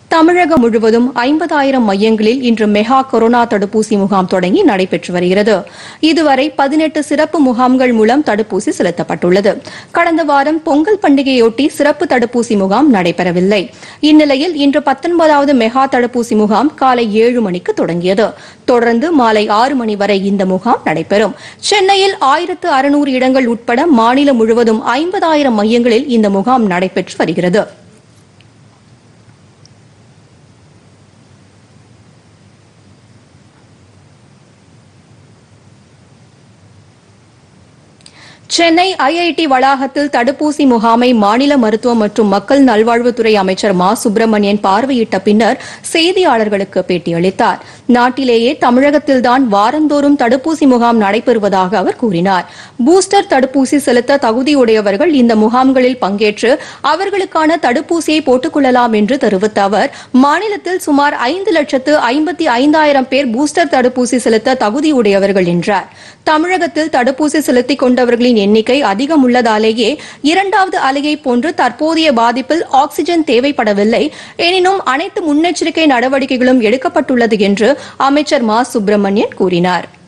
தமிழகம் முழுவதும் ஐம்பதாயிரம் மையங்களில் இன்று மெகா கொரோனா தடுப்பூசி முகாம் தொடங்கி நடைபெற்று வருகிறது இதுவரை பதினெட்டு சிறப்பு முகாம்கள் மூலம் தடுப்பூசி செலுத்தப்பட்டுள்ளது கடந்த வாரம் பொங்கல் பண்டிகையொட்டி சிறப்பு தடுப்பூசி முகாம் நடைபெறவில்லை இந்நிலையில் இன்று பத்தொன்பதாவது மெகா தடுப்பூசி முகாம் காலை ஏழு மணிக்கு தொடங்கியது தொடர்ந்து மாலை ஆறு மணி வரை இந்த முகாம் நடைபெறும் சென்னையில் ஆயிரத்து அறுநூறு இடங்கள் உட்பட மாநிலம் முழுவதும் ஐம்பதாயிரம் மையங்களில் இந்த முகாம் நடைபெற்று வருகிறது சென்னை ஐஐடி வளாகத்தில் தடுப்பூசி முகாமை மாநில மருத்துவம் மற்றும் மக்கள் நல்வாழ்வுத்துறை அமைச்சர் மா சுப்பிரமணியன் பார்வையிட்ட பின்னர் செய்தியாளர்களுக்கு பேட்டியளித்தார் நாட்டிலேயே தமிழகத்தில்தான் வாரந்தோறும் தடுப்பூசி முகாம் நடைபெறுவதாக அவர் கூறினார் பூஸ்டர் தடுப்பூசி செலுத்த தகுதியுடையவர்கள் இந்த முகாம்களில் பங்கேற்று அவர்களுக்கான தடுப்பூசியை போட்டுக் கொள்ளலாம் என்று தெரிவித்த அவர் மாநிலத்தில் சுமார் ஐந்து லட்சத்து ஐம்பத்தி ஐந்தாயிரம் பேர் பூஸ்டர் தடுப்பூசி செலுத்த தகுதியுடையவர்கள் என்றார் தமிழகத்தில் தடுப்பூசி செலுத்திக் கொண்டவர்களின் எண்ணிக்கை அதிகம் உள்ளதாலேயே இரண்டாவது அலையை போன்று தற்போதைய பாதிப்பில் ஆக்ஸிஜன் தேவைப்படவில்லை எனினும் அனைத்து முன்னெச்சரிக்கை நடவடிக்கைகளும் எடுக்கப்பட்டுள்ளது என்று அமைச்சர் மா சுப்பிரமணியன் கூறினார்